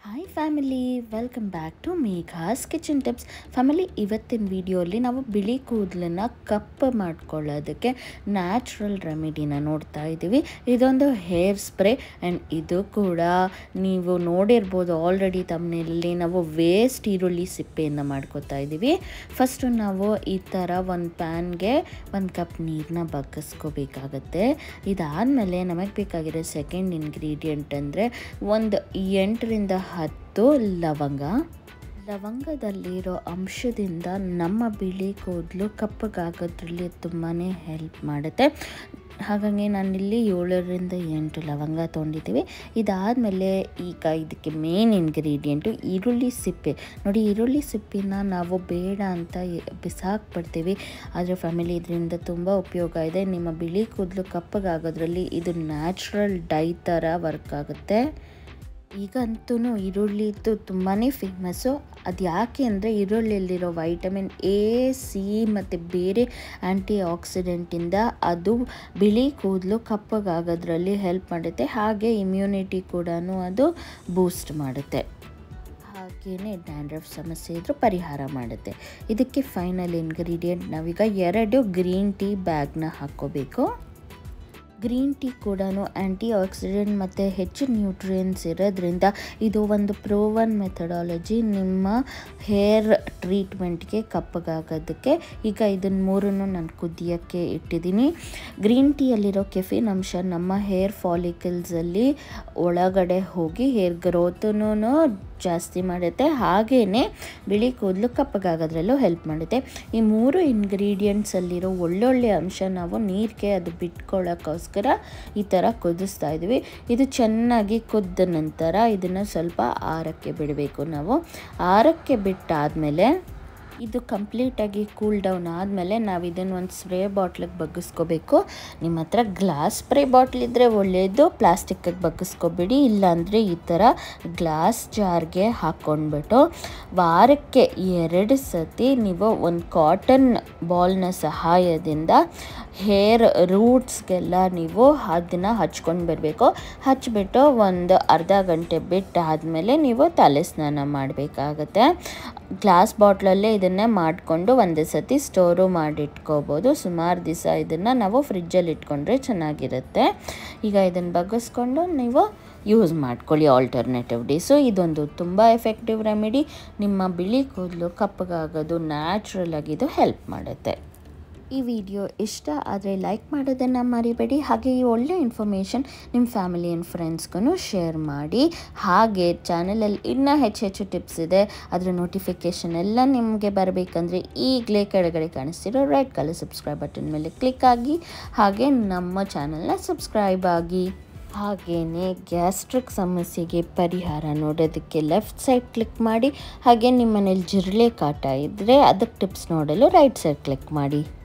hi family welcome back to Megha's kitchen tips family ಇವತ್ತಿನ ವಿಡಿಯೋಲಿ ನಾವು ಬಿಳಿ ಕೂದಲನ್ನು ಕಪ್ಪು ಮಾಡ್ಕೊಳ್ಳೋದಕ್ಕೆ ನ್ಯಾಚುರಲ್ ರೆಮಿಡಿನ ನೋಡ್ತಾ ಇದ್ದೀವಿ ಇದೊಂದು ಹೇರ್ ಸ್ಪ್ರೇ ಆ್ಯಂಡ್ ಇದು ಕೂಡ ನೀವು ನೋಡಿರ್ಬೋದು ಆಲ್ರೆಡಿ ತಮ್ಮನಲ್ಲಿ ನಾವು ವೇಸ್ಟ್ ಈರುಳ್ಳಿ ಸಿಪ್ಪೆಯಿಂದ ಮಾಡ್ಕೋತಾ ಇದ್ದೀವಿ ಫಸ್ಟು ನಾವು ಈ ಥರ ಒಂದು ಪ್ಯಾನ್ಗೆ ಒಂದು ಕಪ್ ನೀರನ್ನ ಬಗ್ಗಿಸ್ಕೋಬೇಕಾಗತ್ತೆ ಇದಾದಮೇಲೆ ನಮಗೆ ಬೇಕಾಗಿರೋ ಸೆಕೆಂಡ್ ಇಂಗ್ರೀಡಿಯೆಂಟ್ ಅಂದರೆ ಒಂದು ಎಂಟರಿಂದ ಹತ್ತು ಲವಂಗ ಲವಂಗದಲ್ಲಿರೋ ಅಂಶದಿಂದ ನಮ್ಮ ಬಿಳಿ ಕೂದಲು ಕಪ್ಪಗಾಗೋದ್ರಲ್ಲಿ ತುಂಬಾ ಹೆಲ್ಪ್ ಮಾಡುತ್ತೆ ಹಾಗಾಗಿ ನಾನಿಲ್ಲಿ ಏಳರಿಂದ ಎಂಟು ಲವಂಗ ತೊಗೊಂಡಿದ್ದೀವಿ ಇದಾದಮೇಲೆ ಈಗ ಇದಕ್ಕೆ ಮೇನ್ ಇಂಗ್ರೀಡಿಯೆಂಟು ಈರುಳ್ಳಿ ಸಿಪ್ಪೆ ನೋಡಿ ಈರುಳ್ಳಿ ಸಿಪ್ಪಿನ ನಾವು ಬೇಡ ಅಂತ ಬಿಸಾಕ್ಬಿಡ್ತೀವಿ ಆದರೆ ಫ್ಯಾಮಿಲಿ ಇದರಿಂದ ತುಂಬ ಉಪಯೋಗ ಇದೆ ನಿಮ್ಮ ಬಿಳಿ ಕೂದಲು ಕಪ್ಪಗಾಗೋದ್ರಲ್ಲಿ ಇದು ನ್ಯಾಚುರಲ್ ಡೈ ಥರ ವರ್ಕ್ ಆಗುತ್ತೆ ಈಗಂತೂ ಈರುಳ್ಳಿದು ತುಂಬಾ ಫೇಮಸ್ಸು ಅದು ಯಾಕೆ ಅಂದರೆ ಈರುಳ್ಳಿಯಲ್ಲಿರೋ ವೈಟಮಿನ್ ಎ ಸಿ ಮತ್ತು ಬೇರೆ ಆ್ಯಂಟಿ ಆಕ್ಸಿಡೆಂಟಿಂದ ಅದು ಬಿಳಿ ಕೂದಲು ಕಪ್ಪಗಾಗೋದ್ರಲ್ಲಿ ಹೆಲ್ಪ್ ಮಾಡುತ್ತೆ ಹಾಗೆ ಇಮ್ಯುನಿಟಿ ಕೂಡ ಅದು ಬೂಸ್ಟ್ ಮಾಡುತ್ತೆ ಹಾಗೆಯೇ ಡ್ಯಾಂಡ್ರಫ್ ಸಮಸ್ಯೆ ಇದ್ರೂ ಪರಿಹಾರ ಮಾಡುತ್ತೆ ಇದಕ್ಕೆ ಫೈನಲ್ ಇಂಗ್ರೀಡಿಯೆಂಟ್ ನಾವೀಗ ಎರಡು ಗ್ರೀನ್ ಟೀ ಬ್ಯಾಗ್ನ ಹಾಕ್ಕೋಬೇಕು ಗ್ರೀನ್ ಟೀ ಕೂಡ ಆ್ಯಂಟಿ ಆಕ್ಸಿಡೆಂಟ್ ಮತ್ತು ಹೆಚ್ಚು ನ್ಯೂಟ್ರಿಯನ್ಸ್ ಇರೋದ್ರಿಂದ ಇದು ಒಂದು ಪ್ರೋವನ್ ಮೆಥಡಾಲಜಿ ನಿಮ್ಮ ಹೇರ್ ಟ್ರೀಟ್ಮೆಂಟ್ಗೆ ಕಪ್ಪಗಾಗೋದಕ್ಕೆ ಈಗ ಇದನ್ನು ಮೂರನ್ನು ನಾನು ಕುದಿಯೋಕ್ಕೆ ಇಟ್ಟಿದ್ದೀನಿ ಗ್ರೀನ್ ಟೀಯಲ್ಲಿರೋ ಕೆಫಿನ್ ಅಂಶ ನಮ್ಮ ಹೇರ್ ಫಾಲಿಕಲ್ಸಲ್ಲಿ ಒಳಗಡೆ ಹೋಗಿ ಹೇರ್ ಗ್ರೋತನೂ ಜಾಸ್ತಿ ಮಾಡುತ್ತೆ ಹಾಗೆಯೇ ಬಿಳಿ ಕೂದಲು ಕಪ್ಪಗಾಗೋದ್ರಲ್ಲೂ ಹೆಲ್ಪ್ ಮಾಡುತ್ತೆ ಈ ಮೂರು ಇಂಗ್ರೀಡಿಯೆಂಟ್ಸಲ್ಲಿರೋ ಒಳ್ಳೊಳ್ಳೆ ಅಂಶ ನಾವು ನೀರಿಗೆ ಅದು ಬಿಟ್ಕೊಳ್ಳೋಕ್ಕೋಸ್ಕರ ಈ ಥರ ಕುದಿಸ್ತಾ ಇದ್ವಿ ಇದು ಚೆನ್ನಾಗಿ ಕುದ್ದ ನಂತರ ಇದನ್ನು ಸ್ವಲ್ಪ ಆರಕ್ಕೆ ಬಿಡಬೇಕು ನಾವು ಆರಕ್ಕೆ ಬಿಟ್ಟಾದಮೇಲೆ ಇದು ಕಂಪ್ಲೀಟಾಗಿ ಕೂಲ್ ಡೌನ್ ಆದಮೇಲೆ ನಾವು ಇದನ್ನು ಒಂದು ಸ್ಪ್ರೇ ಬಾಟ್ಲಿಗೆ ಬಗ್ಗಿಸ್ಕೋಬೇಕು ನಿಮ್ಮ ಹತ್ರ ಗ್ಲಾಸ್ ಸ್ಪ್ರೇ ಬಾಟ್ಲ್ ಇದ್ದರೆ ಒಳ್ಳೆಯದು ಪ್ಲಾಸ್ಟಿಕ್ಕಿಗೆ ಬಗ್ಗಿಸ್ಕೊಬೇಡಿ ಇಲ್ಲಾಂದರೆ ಈ ಥರ ಗ್ಲಾಸ್ ಜಾರ್ಗೆ ಹಾಕ್ಕೊಂಡ್ಬಿಟ್ಟು ವಾರಕ್ಕೆ ಎರಡು ಸತಿ ನೀವು ಒಂದು ಕಾಟನ್ ಬಾಲ್ನ ಸಹಾಯದಿಂದ ಹೇರ್ ರೂಟ್ಸ್ಗೆಲ್ಲ ನೀವು ಅದನ್ನು ಹಚ್ಕೊಂಡು ಬರಬೇಕು ಹಚ್ಬಿಟ್ಟು ಒಂದು ಅರ್ಧ ಗಂಟೆ ಬಿಟ್ಟು ಆದಮೇಲೆ ನೀವು ತಲೆ ಸ್ನಾನ ಮಾಡಬೇಕಾಗತ್ತೆ ಗ್ಲಾಸ್ ಬಾಟ್ಲಲ್ಲೇ ಇದನ್ನೇ ಮಾಡಿಕೊಂಡು ಒಂದು ಸತಿ ಸ್ಟೋರು ಮಾಡಿಟ್ಕೋಬೋದು ಸುಮಾರು ದಿವಸ ಇದನ್ನು ನಾವು ಫ್ರಿಜ್ಜಲ್ಲಿ ಇಟ್ಕೊಂಡ್ರೆ ಚೆನ್ನಾಗಿರುತ್ತೆ ಈಗ ಇದನ್ನು ಬಗ್ಗಿಸ್ಕೊಂಡು ನೀವು ಯೂಸ್ ಮಾಡ್ಕೊಳ್ಳಿ ಆಲ್ಟರ್ನೇಟಿವ್ ಡೇಸು ಇದೊಂದು ತುಂಬ ಎಫೆಕ್ಟಿವ್ ರೆಮಿಡಿ ನಿಮ್ಮ ಬಿಳಿ ಕೂದಲು ಕಪ್ಪಗಾಗೋದು ನ್ಯಾಚುರಲ್ ಆಗಿದ್ದು ಹೆಲ್ಪ್ ಮಾಡುತ್ತೆ ಈ ವಿಡಿಯೋ ಇಷ್ಟ ಆದರೆ ಲೈಕ್ ಮಾಡೋದನ್ನು ಮರಿಬೇಡಿ ಹಾಗೆ ಈ ಒಳ್ಳೆ ಇನ್ಫಾರ್ಮೇಷನ್ ನಿಮ್ಮ ಫ್ಯಾಮಿಲಿ ಆ್ಯಂಡ್ ಫ್ರೆಂಡ್ಸ್ಗೂ ಶೇರ್ ಮಾಡಿ ಹಾಗೆ ಚಾನಲಲ್ಲಿ ಇನ್ನೂ ಹೆಚ್ಚು ಹೆಚ್ಚು ಟಿಪ್ಸ್ ಇದೆ ಅದರ ನೋಟಿಫಿಕೇಷನ್ ಎಲ್ಲ ನಿಮಗೆ ಬರಬೇಕಂದ್ರೆ ಈಗಲೇ ಕೆಳಗಡೆ ಕಾಣಿಸ್ತಿರೋ ರೈಟ್ ಕಲರ್ ಸಬ್ಸ್ಕ್ರೈಬ್ ಬಟನ್ ಮೇಲೆ ಕ್ಲಿಕ್ ಆಗಿ ಹಾಗೆ ನಮ್ಮ ಚಾನಲ್ನ ಸಬ್ಸ್ಕ್ರೈಬ್ ಆಗಿ ಹಾಗೆಯೇ ಗ್ಯಾಸ್ಟ್ರಿಕ್ ಸಮಸ್ಯೆಗೆ ಪರಿಹಾರ ನೋಡೋದಕ್ಕೆ ಲೆಫ್ಟ್ ಸೈಡ್ ಕ್ಲಿಕ್ ಮಾಡಿ ಹಾಗೆ ನಿಮ್ಮ ಮನೇಲಿ ಜಿರಳೆ ಕಾಟ ಇದ್ದರೆ ಅದಕ್ಕೆ ಟಿಪ್ಸ್ ನೋಡಲು ರೈಟ್ ಸೈಡ್ ಕ್ಲಿಕ್ ಮಾಡಿ